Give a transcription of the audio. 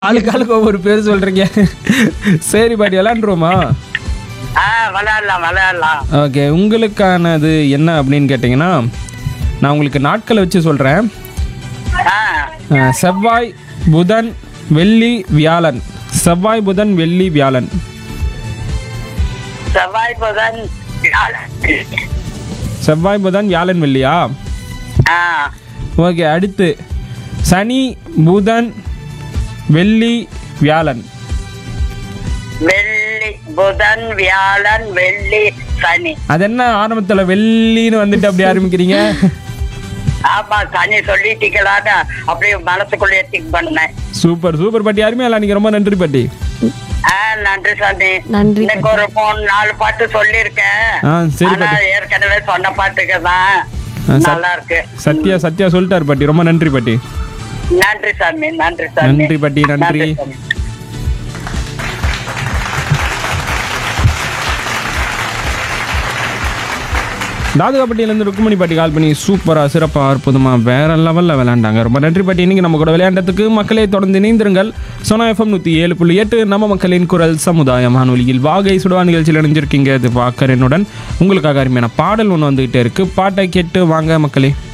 ஆளுக்கு ஆளுக்கு ஒவ்வொரு பேர் சொல்றீங்க சரி பாட்டி விளாண்டுருவோமா ஆ விளையாடலாம் விளையாடலாம் ஓகே உங்களுக்கானது என்ன அப்படின்னு கேட்டிங்கன்னா நான் உங்களுக்கு நாட்களை வச்சு சொல்கிறேன் ஆ செவ்வாய் புதன் வெள்ளி வியாழன் செவ்வாய் புதன் வெள்ளி வியாழன் செவ்வாய் புதன் வியாழன். செவ்வாய் புதன் வியாழன் வெள்ளியா ஆ ஓகே அடுத்து சனி புதன் வெள்ளி வியாழன் வெள்ளி புதன் வியாழன் வெள்ளி சனி அது என்ன ஆரம்பத்தில் வெள்ளின்னு வந்துட்டு அப்படி ஆரம்பிக்கிறீங்க ஆமா சனி சொல்லிட்டீங்களான்னு அப்படியே மனசுக்குள்ளே திங்க் பண்ணேன் சூப்பர் சூப்பர் பாட்டி அருமையா விளையாடுங்க ரொம்ப நன்றி பாட்டி ஆ நன்றி சாமி நன்றி இன்னைக்கு ஒரு மூணு நாலு பாட்டு சொல்லியிருக்கேன் ஆ சரி ஆனா பாட்டி ஏற்கனவே சொன்ன பாட்டுக்கு தான் ஆ, சத்- நல்லா இருக்கு சத்யா சத்யா சொல்லிட்டாரு பாட்டி ரொம்ப நன்றி பாட்டி நன்றி சாமி நன்றி சாமி நன்றி பாட்டி நன்றி சாமி. தாதுகாப்பட்டியிலேருந்து ருக்குமணி பாட்டி கால் பண்ணி சூப்பராக சிறப்பாக அற்புதமாக வேற லெவலில் விளையாண்டாங்க ரொம்ப நன்றி பாட்டி இன்னைக்கு நம்ம கூட விளையாண்டதுக்கு மக்களே தொடர்ந்து இணைந்திருங்கள் சோனா எஃப்எம் நூற்றி ஏழு புள்ளி எட்டு நம்ம மக்களின் குரல் சமுதாய வானொலியில் வாகை சுடுவா நிகழ்ச்சியில் இணைஞ்சிருக்கீங்க இது பாக்கரனுடன் உங்களுக்காக அருமையான பாடல் ஒன்று வந்துகிட்டே இருக்கு பாட்டை கேட்டு வாங்க மக்களே